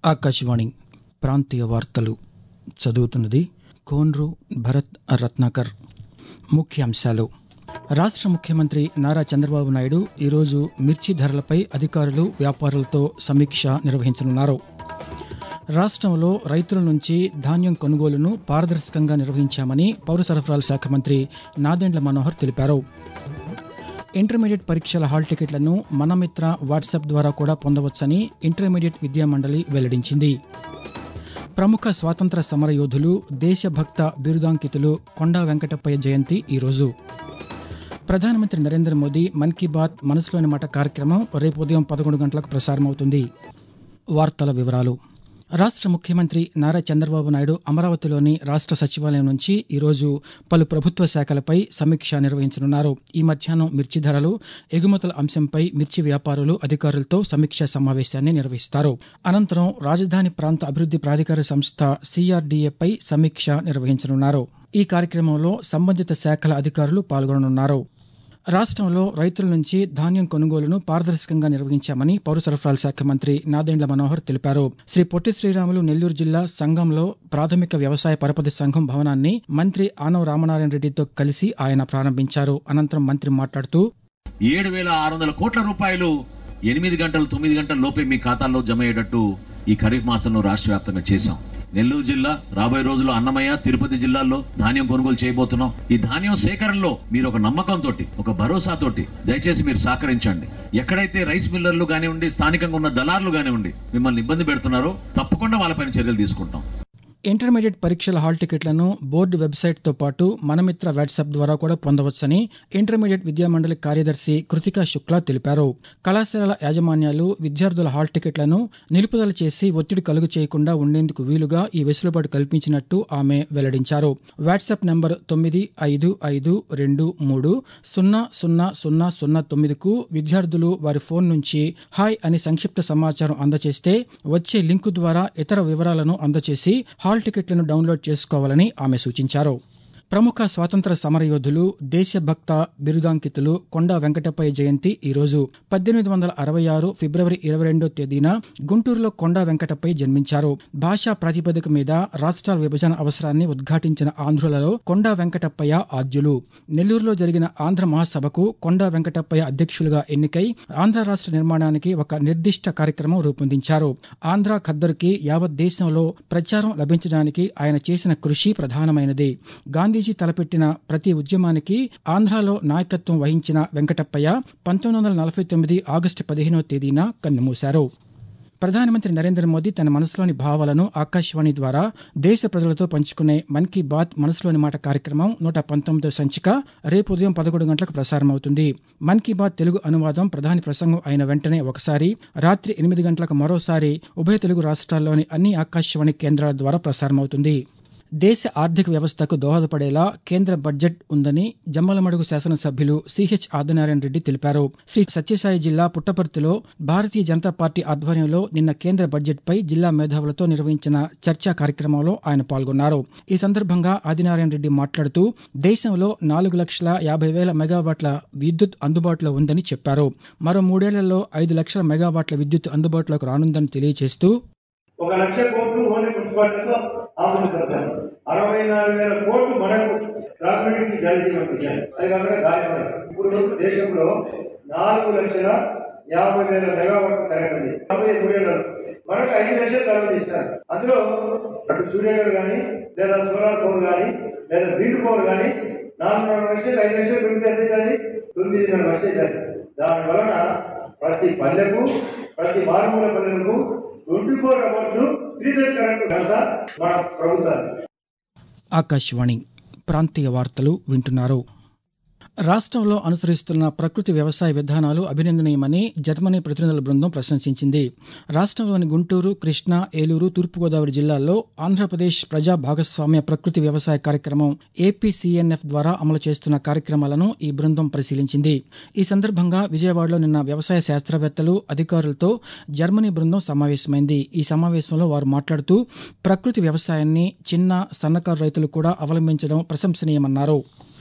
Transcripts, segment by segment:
ఆకాశవాణి ప్రాంతీయ వార్తలు చదువుతున్నది కోన్రు భరత్ రత్నాకర్ ముఖ్యాంశాలు రాష్ట్ర ముఖ్యమంత్రి నారా చంద్రబాబు నాయుడు ఈరోజు మిర్చి ధరలపై అధికారులు వ్యాపారులతో సమీక్ష నిర్వహించనున్నారు రాష్ట్రంలో రైతుల నుంచి ధాన్యం కొనుగోలును పారదర్శకంగా నిర్వహించామని పౌర సరఫరాల శాఖ మంత్రి నాదెండ్ల మనోహర్ తెలిపారు ఇంటర్మీడియట్ పరీక్షల హాల్ టికెట్లను మనమిత్ర వాట్సాప్ ద్వారా కూడా పొందవచ్చని ఇంటర్మీడియట్ విద్యా మండలి వెల్లడించింది ప్రముఖ స్వాతంత్ర సమర యోధులు దేశభక్త బిరుదాంకితులు కొండా వెంకటప్పయ్య జయంతి ఈరోజు ప్రధానమంత్రి నరేంద్ర మోదీ మన్ కీ బాత్ మనసులోని మాట కార్యక్రమం రేపు ఉదయం పదకొండు గంటలకు ప్రసారమవుతుంది వార్తల వివరాలు రాష్ట్ర ముఖ్యమంత్రి నారా చంద్రబాబు నాయుడు అమరావతిలోని రాష్ట్ర సచివాలయం నుంచి ఈరోజు పలు ప్రభుత్వ శాఖలపై సమీక్ష నిర్వహించనున్నారు ఈ మధ్యాహ్నం మిర్చి ధరలు ఎగుమతుల అంశంపై మిర్చి వ్యాపారులు అధికారులతో సమీక్షా సమావేశాన్ని నిర్వహిస్తారు అనంతరం రాజధాని ప్రాంత అభివృద్ది ప్రాధికార సంస్థ సిఆర్డీఏపై సమీక్ష నిర్వహించనున్నారు ఈ కార్యక్రమంలో సంబంధిత శాఖల అధికారులు పాల్గొననున్నారు రాష్ట్రంలో రైతుల నుంచి ధాన్యం కొనుగోలును పారదర్శకంగా నిర్వహించామని పౌర సరఫరాల శాఖ మంత్రి నాదెండ్ల మనోహర్ తెలిపారు శ్రీ పొట్టి శ్రీరాములు నెల్లూరు జిల్లా సంఘంలో ప్రాథమిక వ్యవసాయ పరపతి సంఘం భవనాన్ని మంత్రి ఆనవ రామనారాయణ రెడ్డితో కలిసి ఆయన ప్రారంభించారు అనంతరం మంత్రి మాట్లాడుతూ ఏడు వేల ఆరు వందల కోట్ల రూపాయలు ఎనిమిది గంటలు తొమ్మిది గంటల లోపే మీ ఖాతాల్లో జమ అయ్యేటట్టు ఈ ఖరీఫ్ మాసంలో రాష్ట్ర వ్యాప్తంగా చేశాం నెల్లూరు జిల్లా రాబోయే రోజుల్లో అన్నమయ్య తిరుపతి జిల్లాల్లో ధాన్యం కొనుగోలు చేయబోతున్నాం ఈ ధాన్యం సేకరణలో మీరు ఒక నమ్మకంతో ఒక భరోసాతోటి దయచేసి మీరు సహకరించండి ఎక్కడైతే రైస్ మిల్లర్లు కానివ్వండి స్థానికంగా ఉన్న దళారులు కానివ్వండి మిమ్మల్ని ఇబ్బంది పెడుతున్నారో తప్పకుండా వాళ్ళపైన చర్యలు తీసుకుంటాం ఇంటర్మీడియట్ పరీక్షల హాల్ టికెట్లను బోర్డు వెబ్సైట్తో పాటు మనమిత్ర వాట్సాప్ ద్వారా కూడా పొందవచ్చని ఇంటర్మీడియట్ విద్యామండలి కార్యదర్శి కృతికా శుక్లా తెలిపారు కళాశాలల యాజమాన్యాలు విద్యార్థుల హాల్ టికెట్లను నిలుపుదల చేసి ఒత్తిడి కలుగు చేయకుండా ఉండేందుకు వీలుగా ఈ వెసులుబాటు కల్పించినట్టు ఆమె వెల్లడించారు వాట్సాప్ నంబర్ తొమ్మిది ఐదు ఐదు రెండు మూడు సున్నా సున్నా సున్నా సున్నా తొమ్మిదికు విద్యార్థులు వారి ఫోన్ నుంచి హాయ్ అని సంక్షిప్త సమాచారం అందజేస్తే వచ్చే లింకు ద్వారా ఇతర వివరాలను అందజేసి హాల్ టికెట్లను డౌన్లోడ్ చేసుకోవాలని ఆమె సూచించారు ప్రముఖ స్వాతంత్ర సమరయోధులు దేశభక్త బిరుదాంకితులు కొండా వెంకటప్పయ్య జయంతి ఈరోజు పద్దెనిమిది వందల అరవై ఆరు ఫిబ్రవరి ఇరవై రెండో తేదీన గుంటూరులో కొండా వెంకటప్పయ్య జన్మించారు భాషా ప్రాతిపదిక మీద రాష్ట్రాల విభజన అవసరాన్ని ఉద్ఘాటించిన ఆంధ్రులలో కొండా వెంకటప్పయ్య ఆద్యులు నెల్లూరులో జరిగిన ఆంధ్ర మహాసభకు కొండా వెంకటప్పయ్య అధ్యక్షులుగా ఎన్నికై ఆంధ్ర రాష్ట్ర నిర్మాణానికి ఒక నిర్దిష్ట కార్యక్రమం రూపొందించారు ఆంధ్ర ఖద్దరుకి యావత్ దేశంలో ప్రచారం లభించడానికి ఆయన చేసిన కృషి ప్రధానమైనది గాంధీజీ తలపెట్టిన ప్రతి ఉద్యమానికి ఆంధ్రాలో నాయకత్వం వహించిన వెంకటప్పయ్య పంతొమ్మిది వందల నలభై తొమ్మిది ఆగస్టు పదిహేనవ తేదీన కన్నుమూశారు ప్రధానమంత్రి నరేంద్ర మోదీ తన మనసులోని భావాలను ఆకాశవాణి ద్వారా దేశ ప్రజలతో పంచుకునే మన్ కీ బాత్ మనసులోని మాట కార్యక్రమం నూట పంతొమ్మిదో సంచిక రేపు ఉదయం పదకొండు గంటలకు ప్రసారమవుతుంది మన్ కీ బాత్ తెలుగు అనువాదం ప్రధాని ప్రసంగం అయిన వెంటనే ఒకసారి రాత్రి ఎనిమిది గంటలకు మరోసారి ఉభయ తెలుగు రాష్ట్రాల్లోని అన్ని ఆకాశవాణి కేంద్రాల ద్వారా ప్రసారమవుతుంది దేశ ఆర్థిక వ్యవస్థకు దోహదపడేలా కేంద్ర బడ్జెట్ ఉందని జమ్మలమడుగు శాసనసభ్యులు సిహెచ్ ఆదినారాయణ రెడ్డి తెలిపారు శ్రీ సత్యసాయి జిల్లా పుట్టపర్తిలో భారతీయ జనతా పార్టీ ఆధ్వర్యంలో నిన్న కేంద్ర బడ్జెట్పై జిల్లా మేధావులతో నిర్వహించిన చర్చా కార్యక్రమంలో ఆయన పాల్గొన్నారు ఈ సందర్భంగా ఆదినారాయణ రెడ్డి మాట్లాడుతూ దేశంలో నాలుగు లక్షల యాభై వేల మెగావాట్ల విద్యుత్ అందుబాటులో ఉందని చెప్పారు మరో మూడేళ్లలో ఐదు లక్షల మెగావాట్ల విద్యుత్ అందుబాటులోకి రానుందని తెలియజేస్తూ ఒక లక్ష కోట్లు ఓన్లీ మున్సిపాలిటీతో ఆమోదించారు అరవై నాలుగు వేల కోట్లు మనకు ట్రాన్స్మిట్కి జారీ పంపించారు అది కాకుండా గాలి ఇప్పుడు వరకు దేశంలో నాలుగు లక్షల యాభై వేల మెగావాట్ కరెంట్ ఉంది యాభై మూడేళ్ళు మనకు ఐదు లక్షలు కరెంట్ ఇస్తారు అందులో అటు సూర్యగారు కానీ లేదా సోలార్ పవర్ కానీ లేదా విండ్ పవర్ కానీ నాలుగున్నర లక్షలు ఐదు లక్షలు పెరిగితే ఎంత అవుతుంది తొమ్మిదిన్నర లక్షలు అవుతుంది దాని వలన ప్రతి పల్లెకు ప్రతి మారుమూల పల్లెలకు twenty four hours three days current కదా మన ప్రభుత్వానికి ఆకాశవాణి ప్రాంతీయ వార్తలు వింటున్నారు రాష్ట్రంలో అనుసరిస్తున్న ప్రకృతి వ్యవసాయ విధానాలు అభినందనీయమని జర్మనీ ప్రతినిధుల బృందం ప్రశంసించింది రాష్ట్రంలోని గుంటూరు కృష్ణా ఏలూరు తూర్పుగోదావరి జిల్లాల్లో ఆంధ్రప్రదేశ్ ప్రజా భాగస్వామ్య ప్రకృతి వ్యవసాయ కార్యక్రమం ఏపీసీఎన్ఎఫ్ ద్వారా అమలు చేస్తున్న కార్యక్రమాలను ఈ బృందం పరిశీలించింది ఈ సందర్భంగా విజయవాడలో నిన్న వ్యవసాయ శాస్త్రవేత్తలు అధికారులతో జర్మనీ బృందం సమావేశమైంది ఈ సమావేశంలో వారు మాట్లాడుతూ ప్రకృతి వ్యవసాయాన్ని చిన్న సన్నకారు రైతులు కూడా అవలంబించడం ప్రశంసనీయమన్నారు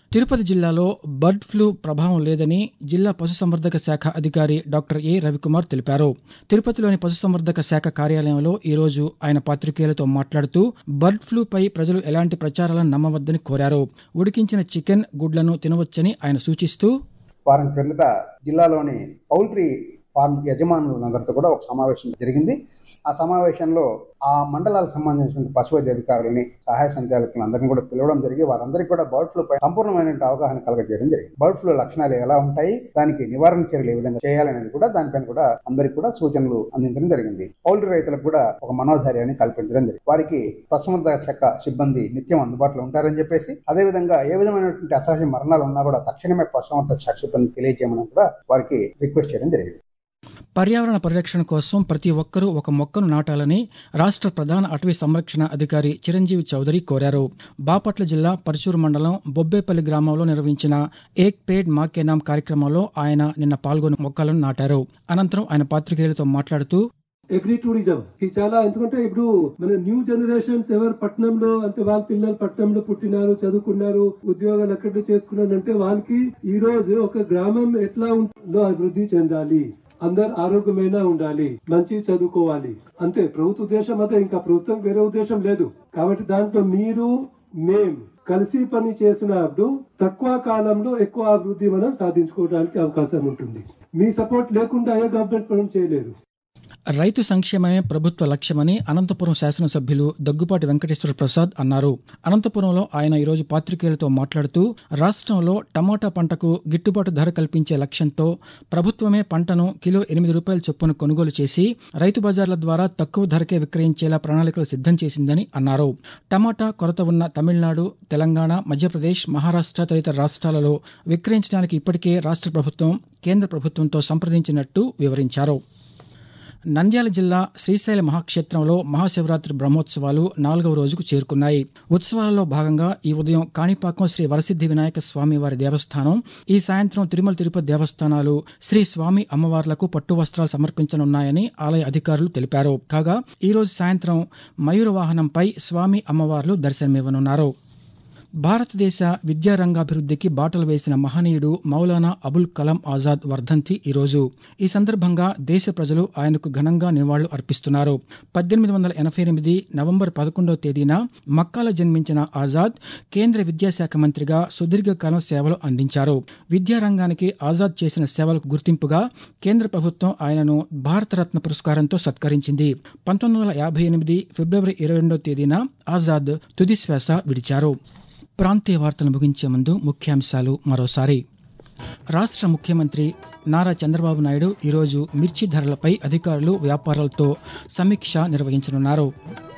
తిరుపతి జిల్లాలో బర్డ్ ఫ్లూ ప్రభావం లేదని జిల్లా పశుసంవర్ధక శాఖ అధికారి డాక్టర్ ఏ రవికుమార్ తెలిపారు తిరుపతిలోని పశుసంవర్ధక శాఖ కార్యాలయంలో ఈరోజు ఆయన పాత్రికేయులతో మాట్లాడుతూ బర్డ్ ఫ్లూపై ప్రజలు ఎలాంటి ప్రచారాలను నమ్మవద్దని కోరారు ఉడికించిన చికెన్ గుడ్లను తినవచ్చని ఆయన సూచిస్తూ వారం క్రిందట జిల్లాలోని పౌల్ట్రీ ఫార్మ్ యజమానులందరితో కూడా ఒక సమావేశం జరిగింది ఆ సమావేశంలో ఆ మండలాలకు సంబంధించిన పశువైద్య అధికారులని సహాయ సంచాలకులను అందరినీ కూడా పిలవడం జరిగి వారందరికీ కూడా బర్డ్ ఫ్లూ పై సంపూర్ణమైన అవగాహన కలగజేయడం జరిగింది బర్డ్ ఫ్లూ లక్షణాలు ఎలా ఉంటాయి దానికి నివారణ చర్యలు ఏ విధంగా చేయాలనేది కూడా దానిపైన కూడా అందరికీ కూడా సూచనలు అందించడం జరిగింది పౌల్ట్రీ రైతులకు కూడా ఒక మనోధైర్యాన్ని కల్పించడం జరిగింది వారికి పశుసంవర్ధక శాఖ సిబ్బంది నిత్యం అందుబాటులో ఉంటారని చెప్పేసి అదేవిధంగా ఏ విధమైనటువంటి అసహజ మరణాలు ఉన్నా కూడా తక్షణమే పశుసంవర్ధక శాఖ సిబ్బంది తెలియజేయమని కూడా వారికి రిక్వెస్ట్ చేయడం జరిగింది పర్యావరణ పరిరక్షణ కోసం ప్రతి ఒక్కరూ ఒక మొక్కను నాటాలని రాష్ట్ర ప్రధాన అటవీ సంరక్షణ అధికారి చిరంజీవి చౌదరి కోరారు బాపట్ల జిల్లా పరచూరు మండలం బొబ్బేపల్లి గ్రామంలో నిర్వహించిన ఏక్ పేడ్ మాకే నామ్ కార్యక్రమంలో ఆయన నిన్న పాల్గొని మొక్కలను నాటారు అనంతరం ఆయన పాత్రికేయులతో మాట్లాడుతూ అగ్రి టూరిజం కి చాలా ఎందుకంటే ఇప్పుడు మన న్యూ జనరేషన్స్ ఎవరు పట్టణంలో అంటే వాళ్ళ పిల్లలు పట్టణంలో పుట్టినారు చదువుకున్నారు ఉద్యోగాలు ఎక్కడ చేసుకున్నారు అంటే వాళ్ళకి ఈ రోజు ఒక గ్రామం ఎట్లా ఉంటుందో అభివృద్ధి చెందాలి అందరు ఆరోగ్యమైన ఉండాలి మంచి చదువుకోవాలి అంతే ప్రభుత్వ ఉద్దేశం అదే ఇంకా ప్రభుత్వం వేరే ఉద్దేశం లేదు కాబట్టి దాంట్లో మీరు మేం కలిసి పని చేసినప్పుడు తక్కువ కాలంలో ఎక్కువ అభివృద్ధి మనం సాధించుకోవడానికి అవకాశం ఉంటుంది మీ సపోర్ట్ లేకుండా ఏ గవర్నమెంట్ పనులు చేయలేరు రైతు సంక్షేమమే ప్రభుత్వ లక్ష్యమని అనంతపురం శాసనసభ్యులు దగ్గుపాటి వెంకటేశ్వర ప్రసాద్ అన్నారు అనంతపురంలో ఆయన ఈరోజు పాత్రికేయులతో మాట్లాడుతూ రాష్ట్రంలో టమోటా పంటకు గిట్టుబాటు ధర కల్పించే లక్ష్యంతో ప్రభుత్వమే పంటను కిలో ఎనిమిది రూపాయల చొప్పున కొనుగోలు చేసి రైతు బజార్ల ద్వారా తక్కువ ధరకే విక్రయించేలా ప్రణాళికలు సిద్ధం చేసిందని అన్నారు టమాటా కొరత ఉన్న తమిళనాడు తెలంగాణ మధ్యప్రదేశ్ మహారాష్ట్ర తదితర రాష్ట్రాలలో విక్రయించడానికి ఇప్పటికే రాష్ట్ర ప్రభుత్వం కేంద్ర ప్రభుత్వంతో సంప్రదించినట్టు వివరించారు నంద్యాల జిల్లా శ్రీశైల మహాక్షేత్రంలో మహాశివరాత్రి బ్రహ్మోత్సవాలు నాలుగవ రోజుకు చేరుకున్నాయి ఉత్సవాలలో భాగంగా ఈ ఉదయం కాణిపాకం శ్రీ వరసిద్ధి వినాయక స్వామి వారి దేవస్థానం ఈ సాయంత్రం తిరుమల తిరుపతి దేవస్థానాలు శ్రీ స్వామి అమ్మవార్లకు పట్టు వస్త్రాలు సమర్పించనున్నాయని ఆలయ అధికారులు తెలిపారు కాగా ఈ రోజు సాయంత్రం మయూర వాహనంపై స్వామి అమ్మవార్లు దర్శనమివ్వనున్నారు భారతదేశ విద్యారంగాభివృద్ధికి బాటలు వేసిన మహనీయుడు మౌలానా అబుల్ కలాం ఆజాద్ వర్ధంతి ఈరోజు ఈ సందర్భంగా దేశ ప్రజలు ఆయనకు ఘనంగా నివాళులు అర్పిస్తున్నారు పద్దెనిమిది వందల ఎనభై ఎనిమిది నవంబర్ పదకొండవ తేదీన మక్కాలో జన్మించిన ఆజాద్ కేంద్ర విద్యాశాఖ మంత్రిగా సుదీర్ఘకాలం సేవలు అందించారు విద్యారంగానికి ఆజాద్ చేసిన సేవలకు గుర్తింపుగా కేంద్ర ప్రభుత్వం ఆయనను భారతరత్న పురస్కారంతో సత్కరించింది పంతొమ్మిది వందల యాభై ఎనిమిది ఫిబ్రవరి ఇరవై రెండవ తేదీన ఆజాద్ తుది శ్వాస విడిచారు ప్రాంతీయ వార్తలు ముగించే ముందు ముఖ్యాంశాలు మరోసారి రాష్ట్ర ముఖ్యమంత్రి నారా చంద్రబాబు నాయుడు ఈరోజు మిర్చి ధరలపై అధికారులు వ్యాపారులతో సమీక్ష నిర్వహించనున్నారు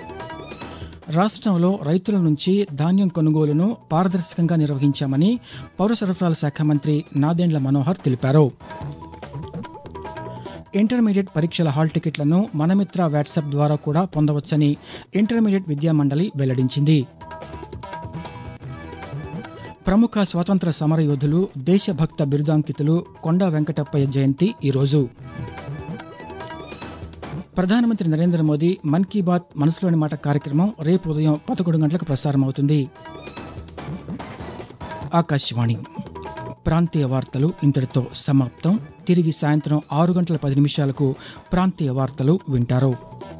రాష్ట్రంలో రైతుల నుంచి ధాన్యం కొనుగోలును పారదర్శకంగా నిర్వహించామని పౌర సరఫరాల శాఖ మంత్రి నాదెండ్ల మనోహర్ తెలిపారు ఇంటర్మీడియట్ పరీక్షల హాల్ టికెట్లను మనమిత్ర వాట్సాప్ ద్వారా కూడా పొందవచ్చని ఇంటర్మీడియట్ విద్యామండలి వెల్లడించింది ప్రముఖ స్వాతంత్ర సమరయోధులు దేశభక్త బిరుదాంకితులు కొండా వెంకటప్పయ్య జయంతి ఈరోజు ప్రధానమంత్రి నరేంద్ర మోదీ మన్ కీ బాత్ మనసులోని మాట కార్యక్రమం రేపు ఉదయం పదకొండు గంటలకు ప్రసారమవుతుంది ఆకాశవాణి ప్రాంతీయ వార్తలు ఇంతటితో సమాప్తం తిరిగి సాయంత్రం ఆరు గంటల పది నిమిషాలకు ప్రాంతీయ వార్తలు వింటారు